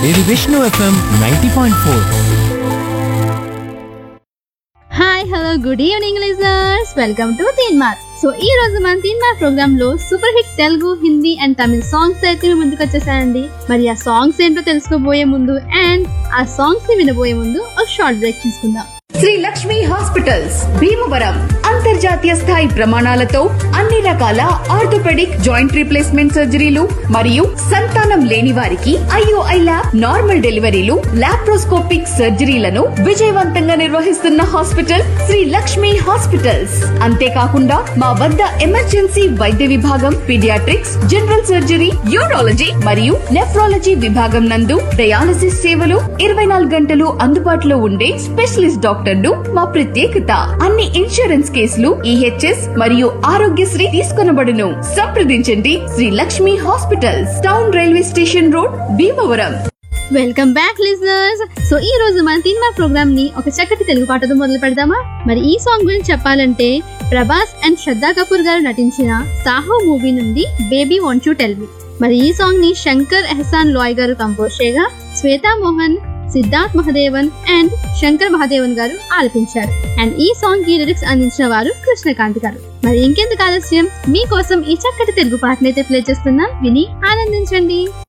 ఇది Vishnu FM ninety point four hi hello good evening listeners welcome to teen mark so ఈ రోజు మన teen mark programme లో super hit Telugu Hindi and Tamil songs అయితే మీ ముందుకు వచ్చేసాయండి మరి ఆ సాంగ్స్ ఏంటో తెలుసుకోబోయే ముందు అండ్ ఆ సాంగ్స్ ని వినబోయే ముందు ఒక షార్ట్ బ్రేక్ తీసుకుందాం శ్రీ లక్ష్మి హాస్పిటల్స్ భీమవరం అంతర్జాతీయ స్థాయి ప్రమాణాలతో అన్ని రకాల ఆర్థోపెడిక్ జాయింట్ రీప్లేస్మెంట్ సర్జరీలు మరియు సంతానం లేని వారికి IOI lab normal deliveries laparoscopic సర్జరీలను విజయవంతంగా నిర్వహిస్తున్న హాస్పిటల్ శ్రీ లక్ష్మి హాస్పిటల్స్ అంతేకాకుండా మా వద్ద ఎమర్జెన్సీ వైద్య విభాగం పీడియాట్రిక్స్ జనరల్ సర్జరీ యూరాలజీ మరియు నెఫ్రాలజీ విభాగం నందు డయాలసిస్ సేవలు ఇరవై నాలుగు గంటలు అందుబాటులో ఉండే స్పెషలిస్ట్ డాక్టర్లు మా ప్రత్యేకత అన్ని ఇన్సూరెన్స్ కేసులు ఈహెచ్ఎస్ మరియు ఆరోగ్యశ్రీ తీసుకొనబడును సంప్రదించండి Sri Lakshmi hospitals town railway station road Bhimavaram welcome back listeners so ఈ రోజు మన సినిమా ప్రోగ్రామ్ ని ఒక చక్కటి తెలుగు పాటతో మొదలు పెడదామా మరి ఈ సాంగ్ గురించి చెప్పాలంటే ప్రభాస్ అండ్ శ్రద్ధా కపూర్ గారు నటించిన సాహో మూవీ నుండి baby won't you tell me మరి ఈ సాంగ్ ని శంకర్ ఎహసాన్ లాయ్ గారు కంపోజ్ చేయగా శ్వేతా మోహన్ సిద్ధార్థ్ మహదేవన్ అండ్ శంకర్ మహాదేవన్ గారు ఆలపించారు అండ్ ఈ సాంగ్ కి లిరిక్స్ అందించిన వారు కృష్ణకాంత్ గారు మరి ఇంకెందుకు ఆలస్యం మీకోసం ఈ చక్కటి తెలుగు పాటనైతే ప్లే చేస్తున్నాం విని ఆనందించండి